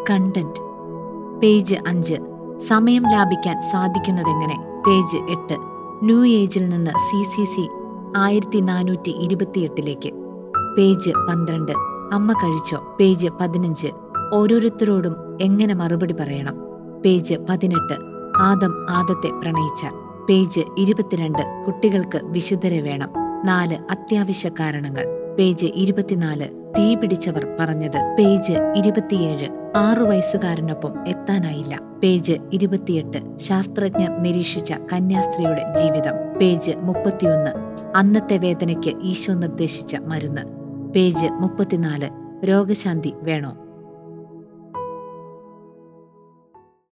content page അഞ്ച് സമയം ലാഭിക്കാൻ സാധിക്കുന്നതെങ്ങനെ പേജ് എട്ട് ന്യൂ ഏജിൽ നിന്ന് സി സി സി ആയിരത്തി നാനൂറ്റി ഇരുപത്തിയെട്ടിലേക്ക് പേജ് പന്ത്രണ്ട് അമ്മ കഴിച്ചോ പേജ് പതിനഞ്ച് ഓരോരുത്തരോടും എങ്ങനെ മറുപടി പറയണം പേജ് പതിനെട്ട് ആദം ആദത്തെ പ്രണയിച്ചാൽ പേജ് ഇരുപത്തിരണ്ട് കുട്ടികൾക്ക് വിശുദ്ധരെ വേണം നാല് അത്യാവശ്യ കാരണങ്ങൾ പേജ് ഇരുപത്തിനാല് തീ പിടിച്ചവർ പറഞ്ഞത് പേജ് ഇരുപത്തിയേഴ് ആറു വയസ്സുകാരനൊപ്പം എത്താനായില്ല പേജ് ഇരുപത്തിയെട്ട് ശാസ്ത്രജ്ഞർ നിരീക്ഷിച്ച കന്യാസ്ത്രീയുടെ ജീവിതം പേജ് മുപ്പത്തിയൊന്ന് അന്നത്തെ വേദനയ്ക്ക് ഈശോ നിർദ്ദേശിച്ച മരുന്ന് പേജ് മുപ്പത്തിനാല് രോഗശാന്തി വേണോ